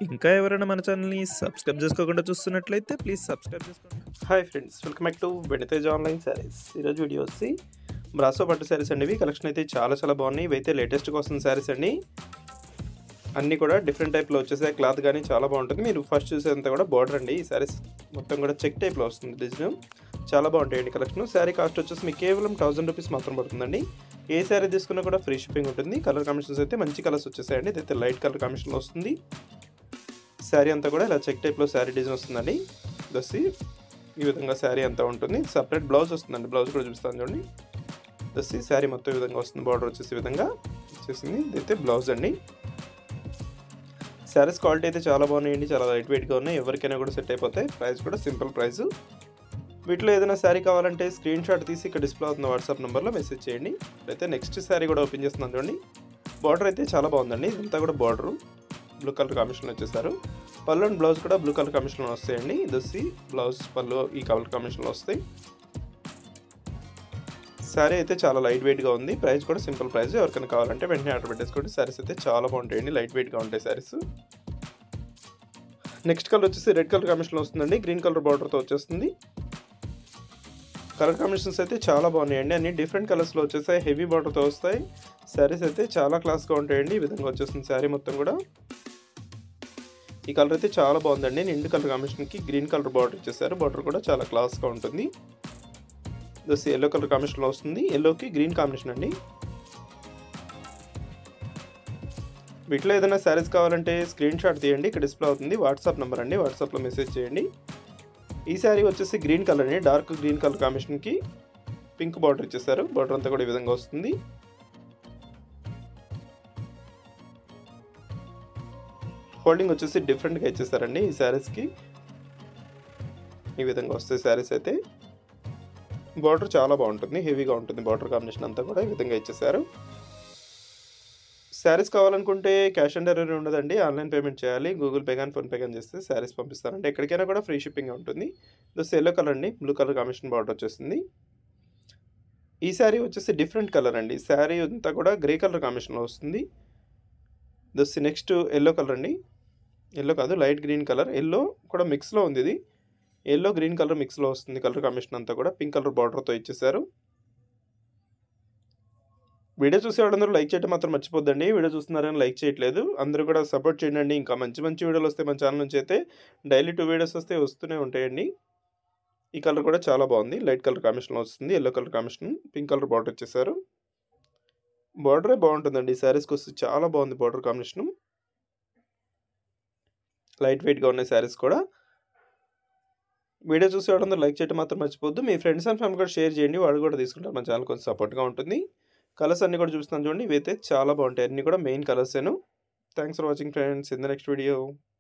ఇంకా ఎవరైనా మన ఛానల్ని సబ్స్క్రైబ్ చేసుకోకుండా చూస్తున్నట్లయితే ప్లీజ్ సబ్స్క్రైబ్ చేసుకోండి hi friends welcome back to Venitej online saris ఈరోజు వీడియో వచ్చి బ్రాసో పట్టు శారీస్ అండి ఇవి కలెక్షన్ అయితే చాలా చాలా బాగున్నాయి ఇవైతే లేటెస్ట్ కోసం శారీస్ అండి అన్నీ కూడా డిఫరెంట్ టైప్లో వచ్చేసాయి క్లాత్ కానీ చాలా బాగుంటుంది మీరు ఫస్ట్ చూసేంత కూడా బార్డర్ అండి ఈ శారీస్ మొత్తం కూడా చెక్ టైప్లో వస్తుంది డిజైన్ చాలా బాగుంటాయండి కలెక్షన్ శారీ కాస్ట్ వచ్చేసి మీకు కేవలం థౌసండ్ రూపీస్ మాత్రం పడుతుందండి ఏ శారీ తీసుకున్నా కూడా ఫ్రీ షిప్పింగ్ ఉంటుంది కలర్ కాంబినేషన్స్ అయితే మంచి కలర్స్ వచ్చేసాయండి ఇదైతే లైట్ కలర్ కాంబినేషన్లో వస్తుంది శారీ అంతా కూడా ఇలా చెక్ టైప్లో శారీ డిజైన్ వస్తుందండి దసి ఈ విధంగా శారీ అంతా ఉంటుంది సపరేట్ బ్లౌజ్ వస్తుందండి బ్లౌజ్ కూడా చూపిస్తాను చూడండి దసి శారీ మొత్తం ఈ విధంగా వస్తుంది బార్డర్ వచ్చేసి ఈ విధంగా వచ్చేసింది ఇదైతే బ్లౌజ్ అండి శారీస్ క్వాలిటీ అయితే చాలా బాగున్నాయండి చాలా లైట్ వెయిట్గా ఉన్నాయి ఎవరికైనా కూడా సెట్ అయిపోతాయి ప్రైస్ కూడా సింపుల్ ప్రైస్ వీటిలో ఏదైనా శారీ కావాలంటే స్క్రీన్ షాట్ తీసి ఇక్కడ డిస్ప్లే అవుతున్న వాట్సాప్ నెంబర్లో మెసేజ్ చేయండి అయితే నెక్స్ట్ శారీ కూడా ఓపెన్ చేస్తున్నాను చూడండి బార్డర్ అయితే చాలా బాగుందండి ఇదంతా కూడా బార్డరు బ్లూ కలర్ కాంబినేషన్ వచ్చేసారు పళ్ళు అండ్ బ్లౌజ్ కూడా బ్లూ కలర్ కాంబినేషన్లో వస్తాయండి దసి బ్లౌజ్ పళ్ళు ఈ కలర్ కాంబినేషన్లో వస్తాయి శారీ అయితే చాలా లైట్ వెయిట్గా ఉంది ప్రైస్ కూడా సింపుల్ ప్రైస్ ఎవరికైనా కావాలంటే వెంటనే ఆర్డర్ పెట్టేసుకోండి శారీస్ అయితే చాలా బాగుంటాయండి లైట్ వెయిట్గా ఉంటాయి శారీస్ నెక్స్ట్ కలర్ వచ్చేసి రెడ్ కలర్ కాంబినేషన్లో వస్తుందండి గ్రీన్ కలర్ బార్డర్తో వచ్చేస్తుంది కలర్ కాంబినేషన్స్ అయితే చాలా బాగున్నాయండి అన్ని డిఫరెంట్ కలర్స్లో వచ్చేసాయి హెవీ బార్డర్తో వస్తాయి శారీస్ అయితే చాలా క్లాస్గా ఉంటాయండి ఈ విధంగా వచ్చేస్తుంది శారీ మొత్తం కూడా ఈ కలర్ అయితే చాలా బాగుందండి నిండు కలర్ కాంబినేషన్కి గ్రీన్ కలర్ బార్డర్ ఇచ్చేసారు బార్డర్ కూడా చాలా క్లాస్గా ఉంటుంది దస్ ఎల్లో కలర్ కాంబినేషన్లో వస్తుంది ఎల్లోకి గ్రీన్ కాంబినేషన్ అండి వీటిలో ఏదైనా శారీస్ కావాలంటే స్క్రీన్ షాట్ తీయండి ఇక్కడ డిస్ప్లే అవుతుంది వాట్సాప్ నెంబర్ అండి వాట్సాప్లో మెసేజ్ చేయండి ఈ శారీ వచ్చేసి గ్రీన్ కలర్ అండి డార్క్ గ్రీన్ కలర్ కాంబినేషన్కి పింక్ బార్డర్ ఇచ్చేసారు బార్డర్ అంతా కూడా ఈ విధంగా వస్తుంది హోల్డింగ్ వచ్చేసి డిఫరెంట్గా ఇచ్చేసారండి ఈ శారీస్కి ఈ విధంగా వస్తాయి శారీస్ అయితే బార్డర్ చాలా బాగుంటుంది హెవీగా ఉంటుంది బార్డర్ కాంబినేషన్ అంతా కూడా ఈ విధంగా ఇచ్చేసారు శారీస్ కావాలనుకుంటే క్యాష్ ఆన్ డెలివరీ ఉండదండి ఆన్లైన్ పేమెంట్ చేయాలి గూగుల్ పే కానీ ఫోన్పే కానీ చేస్తే శారీస్ పంపిస్తారంటే ఎక్కడికైనా కూడా ఫ్రీ షిప్పింగ్ ఉంటుంది దస్ ఎల్లో కలర్ అండి బ్లూ కలర్ కాంబినేషన్ బార్డర్ వచ్చేసింది ఈ శారీ వచ్చేసి డిఫరెంట్ కలర్ అండి శారీ అంతా కూడా గ్రే కలర్ కాంబినేషన్లో వస్తుంది దస్ నెక్స్ట్ ఎల్లో కలర్ అండి ఎల్లో కాదు లైట్ గ్రీన్ కలర్ ఎల్లో కూడా మిక్స్లో ఉంది ఇది ఎల్లో గ్రీన్ కలర్ మిక్స్లో వస్తుంది కలర్ కాంబినేషన్ అంతా కూడా పింక్ కలర్ బార్డర్తో ఇచ్చేసారు వీడియో చూసే వాళ్ళందరూ లైక్ చేయడం మాత్రం మర్చిపోద్దండి వీడియో చూస్తున్నారని లైక్ చేయట్లేదు అందరూ కూడా సపోర్ట్ చేయండి ఇంకా మంచి మంచి వీడియోలు వస్తే మన ఛానల్ నుంచి అయితే డైలీ టూ వీడియోస్ వస్తే వస్తూనే ఉంటాయండి ఈ కలర్ కూడా చాలా బాగుంది లైట్ కలర్ కాంబినేషన్లో వస్తుంది yellow colour combination pink colour border ఇచ్చేసారు బార్డరే బాగుంటుందండి ఈ శారీస్కి వస్తే చాలా బాగుంది బార్డర్ కాంబినేషన్ లైట్ వెయిట్గా ఉన్నాయి శారీస్ కూడా వీడియో చూసే వాళ్ళందరూ లైక్ చేయడం మాత్రం మర్చిపోద్దు మీ ఫ్రెండ్స్ అండ్ ఫ్యామిలీ కూడా షేర్ చేయండి వాళ్ళు కూడా తీసుకుంటారు మన ఛానల్ కొంచెం సపోర్ట్గా ఉంటుంది కలర్స్ అన్నీ కూడా చూపిస్తాను చూడండి ఇవైతే చాలా బాగుంటాయి అన్నీ కూడా మెయిన్ కలర్సేను thanks for watching friends in the next video